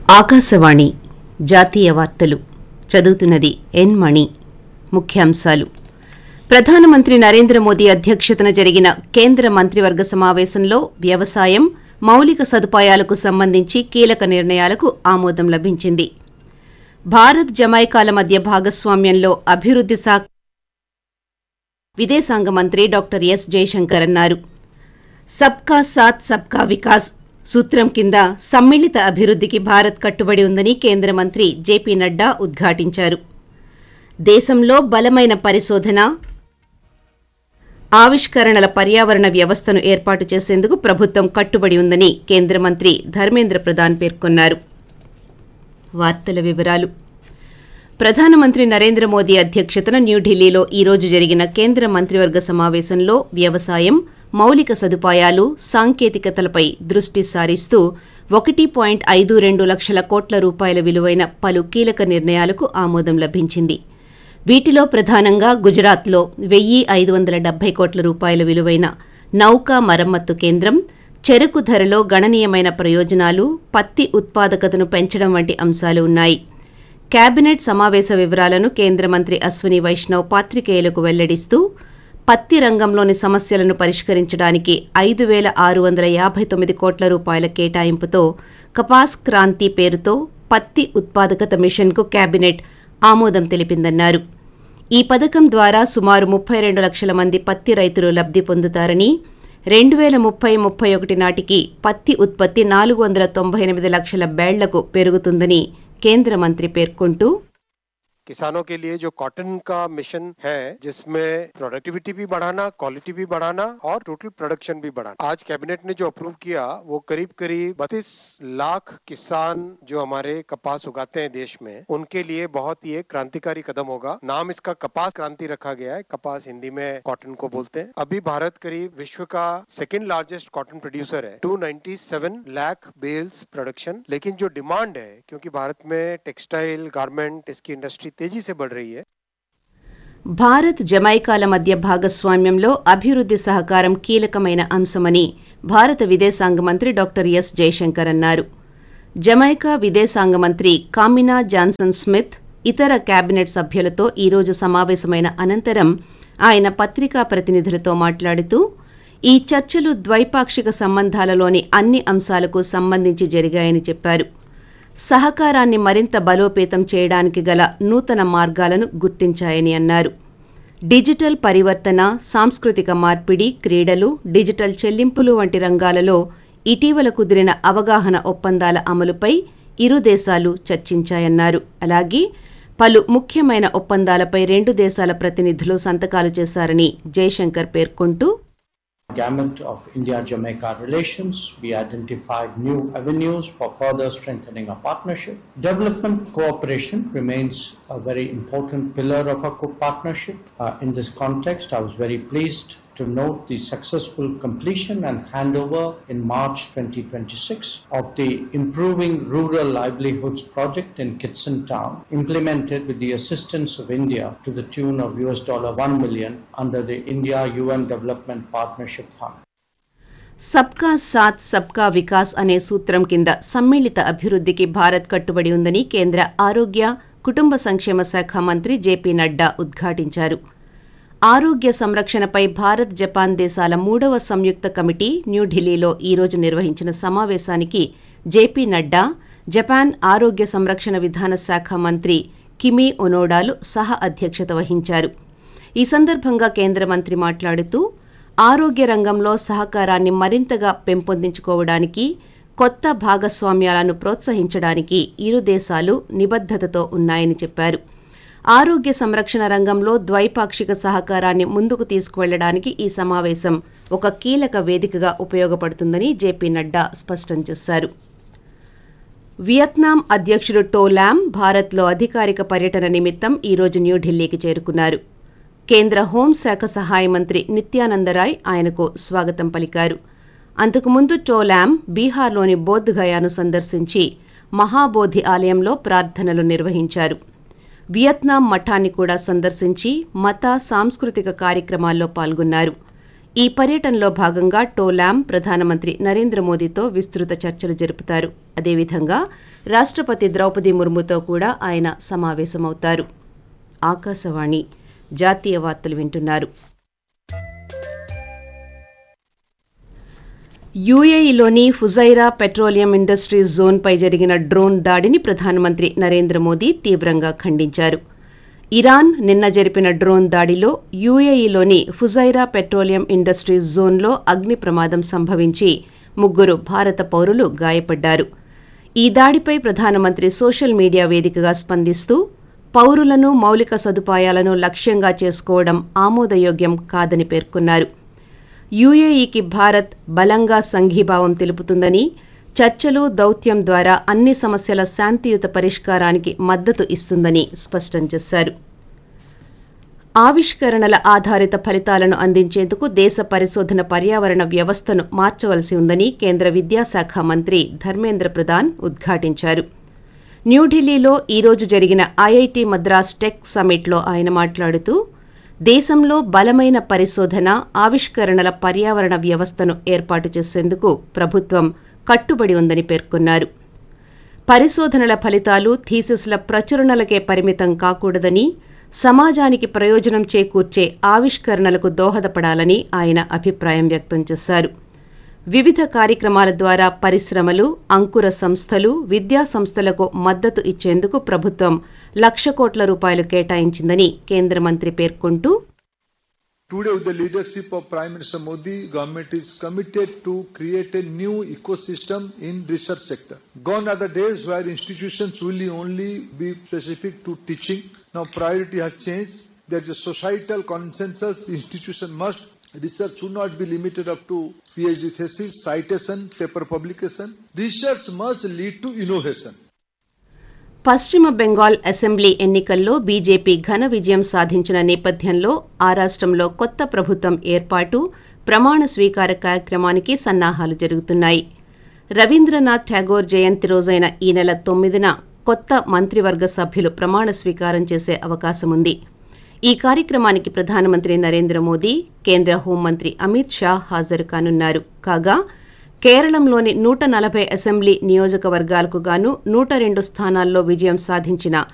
ఆకాశవాణి జాతీయ వార్తలు చదువుతున్నది ఎన్ మణి ముఖ్యాంశాలు ప్రధానమంత్రి నరేంద్ర మోదీ అధ్యక్షతన జరిగిన కేంద్ర మంత్రివర్గ సమావేశంలో వ్యవసాయం మౌలిక సదుపాయాలకు సంబంధించి కీలక నిర్ణయాలకు ఆమోదం లభించింది భారత్ జమైకాల మధ్య భాగస్వామ్యంలో అభివృద్ది శాఖ విదేశాంగ మంత్రి డాక్టర్ ఎస్ జయశంకర్ అన్నారు సబ్కా సాత్ సబ్కా వికాస్ సూత్రం కింద సమ్మిళిత అభివృద్ధికి భారత్ కట్టుబడి ఉందని కేంద్ర మంత్రి జేపీ నడ్డా ఉద్ఘాటించారు దేశంలో బలమైన పరిశోధన ఆవిష్కరణల పర్యావరణ వ్యవస్థను ఏర్పాటు చేసేందుకు ప్రభుత్వం కట్టుబడి ఉందని కేంద్ర మంత్రి ధర్మేంద్ర ప్రధాన్ పేర్కొన్నారు వార్తల వివరాలు ప్రధానమంత్రి నరేంద్ర మోదీ అధ్యక్షతన న్యూఢిల్లీలో ఈ రోజు జరిగిన కేంద్ర మంత్రివర్గ సమావేశంలో వ్యవసాయం మౌలిక సదుపాయాలు సాంకేతికతలపై దృష్టి సారిస్తూ ఒకటి పాయింట్ ఐదు రెండు లక్షల కోట్ల రూపాయల విలువైన పలు కీలక నిర్ణయాలకు ఆమోదం లభించింది వీటిలో ప్రధానంగా గుజరాత్లో వెయ్యి ఐదు వందల డెబ్బై కోట్ల రూపాయల విలువైన నౌకా మరమ్మత్తు కేంద్రం చెరకు ధరలో గణనీయమైన ప్రయోజనాలు పత్తి ఉత్పాదకతను పెంచడం వంటి అంశాలు ఉన్నాయి కేబినెట్ సమావేశ వివరాలను కేంద్ర మంత్రి అశ్విని వైష్ణవ్ పాత్రికేయులకు వెల్లడిస్తూ పత్తి రంగంలోని సమస్యలను పరిష్కరించడానికి ఐదు వేల ఆరు వందల యాభై తొమ్మిది కోట్ల రూపాయల కేటాయింపుతో కపాస్ క్రాంతి పేరుతో పత్తి ఉత్పాదకత మిషన్కు కేబినెట్ ఆమోదం తెలిపిందన్నారు ఈ పథకం ద్వారా సుమారు ముప్పై రెండు లక్షల మంది పత్తి రైతులు లబ్ధి పొందుతారని రెండు వేల ముప్పై ముప్పై ఒకటి నాటికి పత్తి ఉత్పత్తి నాలుగు వందల తొంభై ఎనిమిది లక్షల బేళ్లకు పెరుగుతుందని కేంద్ర మంత్రి పేర్కొంటూ किसानों के लिए जो कॉटन का मिशन है जिसमें प्रोडक्टिविटी भी बढ़ाना क्वालिटी भी बढ़ाना और टोटल प्रोडक्शन भी बढ़ाना आज कैबिनेट ने जो अप्रूव किया वो करीब करीब बत्तीस लाख किसान जो हमारे कपास उगाते हैं देश में उनके लिए बहुत ही एक क्रांतिकारी कदम होगा नाम इसका कपास क्रांति रखा गया है कपास हिंदी में कॉटन को बोलते हैं अभी भारत करीब विश्व का सेकेंड लार्जेस्ट कॉटन प्रोड्यूसर है 297 लाख बेल्स प्रोडक्शन लेकिन जो डिमांड है क्योंकि भारत में टेक्सटाइल गारमेंट इसकी इंडस्ट्री तेजी से बढ़ रही है భారత్ జమైకాల మధ్య భాగస్వామ్యంలో అభివృద్ది సహకారం కీలకమైన అంశమని భారత విదేశాంగ మంత్రి డాక్టర్ ఎస్ జయశంకర్ అన్నారు జమైకా విదేశాంగ మంత్రి కామినా జాన్సన్ స్మిత్ ఇతర కేబినెట్ సభ్యులతో ఈరోజు సమావేశమైన అనంతరం ఆయన పత్రికా ప్రతినిధులతో మాట్లాడుతూ ఈ చర్చలు ద్వైపాక్షిక సంబంధాలలోని అన్ని అంశాలకు సంబంధించి జరిగాయని చెప్పారు సహకారాన్ని మరింత బలోపేతం చేయడానికి గల నూతన మార్గాలను గుర్తించాయని అన్నారు డిజిటల్ పరివర్తన సాంస్కృతిక మార్పిడి క్రీడలు డిజిటల్ చెల్లింపులు వంటి రంగాలలో ఇటీవల కుదిరిన అవగాహన ఒప్పందాల అమలుపై ఇరు దేశాలు చర్చించాయన్నారు అలాగే పలు ముఖ్యమైన ఒప్పందాలపై రెండు దేశాల ప్రతినిధులు సంతకాలు చేశారని జయశంకర్ పేర్కొంటూ gamut of India-Jamaica relations. We identified new avenues for further strengthening our partnership. Development cooperation remains a very important pillar of our co- partnership. Uh, in this context, I was very pleased to note the successful completion and handover in March 2026 of the Improving Rural Livelihoods project in Kitson Town, implemented with the assistance of India to the tune of US dollar 1 million under the India UN Development Partnership Fund. సబ్కా సాత్ సబ్కా వికాస్ అనే సూత్రం కింద సమ్మిళిత అభివృద్ధికి భారత్ కట్టుబడి ఉందని కేంద్ర ఆరోగ్య కుటుంబ సంక్షేమ శాఖ మంత్రి జేపీ నడ్డా ఉద్ఘాటించారు ఆరోగ్య సంరక్షణపై భారత్ జపాన్ దేశాల మూడవ సంయుక్త కమిటీ న్యూఢిల్లీలో ఈరోజు నిర్వహించిన సమావేశానికి జేపీ నడ్డా జపాన్ ఆరోగ్య సంరక్షణ విధాన శాఖ మంత్రి కిమి ఒనోడాలు సహ అధ్యక్షత వహించారు ఈ సందర్భంగా కేంద్ర మంత్రి మాట్లాడుతూ ఆరోగ్య రంగంలో సహకారాన్ని మరింతగా పెంపొందించుకోవడానికి కొత్త భాగస్వామ్యాలను ప్రోత్సహించడానికి ఇరు దేశాలు నిబద్ధతతో ఉన్నాయని చెప్పారు ఆరోగ్య సంరక్షణ రంగంలో ద్వైపాక్షిక సహకారాన్ని ముందుకు తీసుకువెళ్లడానికి ఈ సమావేశం ఒక కీలక వేదికగా ఉపయోగపడుతుందని జేపీ నడ్డా స్పష్టం చేశారు వియత్నాం అధ్యక్షుడు టోలామ్ భారత్లో అధికారిక పర్యటన నిమిత్తం ఈరోజు న్యూఢిల్లీకి చేరుకున్నారు కేంద్ర హోంశాఖ సహాయ మంత్రి నిత్యానందరాయ్ ఆయనకు స్వాగతం పలికారు అంతకుముందు టోలామ్ బీహార్లోని బోధ్గయాను సందర్శించి మహాబోధి ఆలయంలో ప్రార్థనలు నిర్వహించారు వియత్నాం మఠాన్ని కూడా సందర్శించి మత సాంస్కృతిక కార్యక్రమాల్లో పాల్గొన్నారు ఈ పర్యటనలో భాగంగా టోలాం ప్రధానమంత్రి నరేంద్ర మోదీతో విస్తృత చర్చలు జరుపుతారు అదేవిధంగా రాష్ట్రపతి ద్రౌపది ముర్ముతో కూడా ఆయన సమావేశమవుతారు ఆకాశవాణి జాతీయ వార్తలు వింటున్నారు యూఏఈలోని ఫుజైరా పెట్రోలియం ఇండస్ట్రీస్ జోన్పై జరిగిన డ్రోన్ దాడిని ప్రధానమంత్రి నరేంద్ర మోదీ తీవ్రంగా ఖండించారు ఇరాన్ నిన్న జరిపిన డ్రోన్ దాడిలో యూఏఈలోని ఫుజైరా పెట్రోలియం ఇండస్ట్రీస్ జోన్లో అగ్ని ప్రమాదం సంభవించి ముగ్గురు భారత పౌరులు గాయపడ్డారు ఈ దాడిపై ప్రధానమంత్రి సోషల్ మీడియా వేదికగా స్పందిస్తూ పౌరులను మౌలిక సదుపాయాలను లక్ష్యంగా చేసుకోవడం ఆమోదయోగ్యం కాదని పేర్కొన్నారు యూఏఈకి భారత్ బలంగా సంఘీభావం తెలుపుతుందని చర్చలు దౌత్యం ద్వారా అన్ని సమస్యల శాంతియుత పరిష్కారానికి మద్దతు ఇస్తుందని స్పష్టం చేశారు ఆవిష్కరణల ఆధారిత ఫలితాలను అందించేందుకు దేశ పరిశోధన పర్యావరణ వ్యవస్థను మార్చవలసి ఉందని కేంద్ర విద్యాశాఖ మంత్రి ధర్మేంద్ర ప్రధాన్ ఉద్ఘాటించారు న్యూఢిల్లీలో ఈరోజు జరిగిన ఐఐటి మద్రాస్ టెక్ సమ్మిట్లో ఆయన మాట్లాడుతూ దేశంలో బలమైన పరిశోధన ఆవిష్కరణల పర్యావరణ వ్యవస్థను ఏర్పాటు చేసేందుకు ప్రభుత్వం కట్టుబడి ఉందని పేర్కొన్నారు పరిశోధనల ఫలితాలు థీసిస్ల ప్రచురణలకే పరిమితం కాకూడదని సమాజానికి ప్రయోజనం చేకూర్చే ఆవిష్కరణలకు దోహదపడాలని ఆయన అభిప్రాయం వ్యక్తం చేశారు వివిధ కార్యక్రమాల ద్వారా పరిశ్రమలు అంకుర సంస్థలు విద్యా సంస్థలకు మద్దతు ఇచ్చేందుకు ప్రభుత్వం లక్ష కోట్ల రూపాయలు కేటాయించిందని కేంద్ర మంత్రి పేర్కొంటూ Today, with the leadership of Prime Minister Modi, government is committed to create a new ecosystem in research sector. Gone are the days where institutions will only be specific to teaching. Now priority has changed. There's a societal consensus. Institution must research should not be limited up to PhD thesis, citation, paper publication. Research must lead to innovation. పశ్చిమ Bengal assembly ఎన్నికల్లో BJP ఘన విజయం సాధించిన నేపథ్యంలో ఆ రాష్ట్రంలో కొత్త ప్రభుత్వం ఏర్పాటు ప్రమాణ స్వీకార కార్యక్రమానికి సన్నాహాలు జరుగుతున్నాయి రవీంద్రనాథ్ ఠాగోర్ జయంతి రోజైన ఈ నెల తొమ్మిదిన కొత్త మంత్రివర్గ సభ్యులు ప్రమాణ స్వీకారం చేసే అవకాశం ఉంది ఈ కార్యక్రమానికి ప్రధానమంత్రి నరేంద్ర మోదీ కేంద్ర హోంమంత్రి అమిత్ షా హాజరు కానున్నారు కాగా కేరళంలోని నూట నలభై అసెంబ్లీ నియోజకవర్గాలకు గాను నూట రెండు స్థానాల్లో విజయం సాధించిన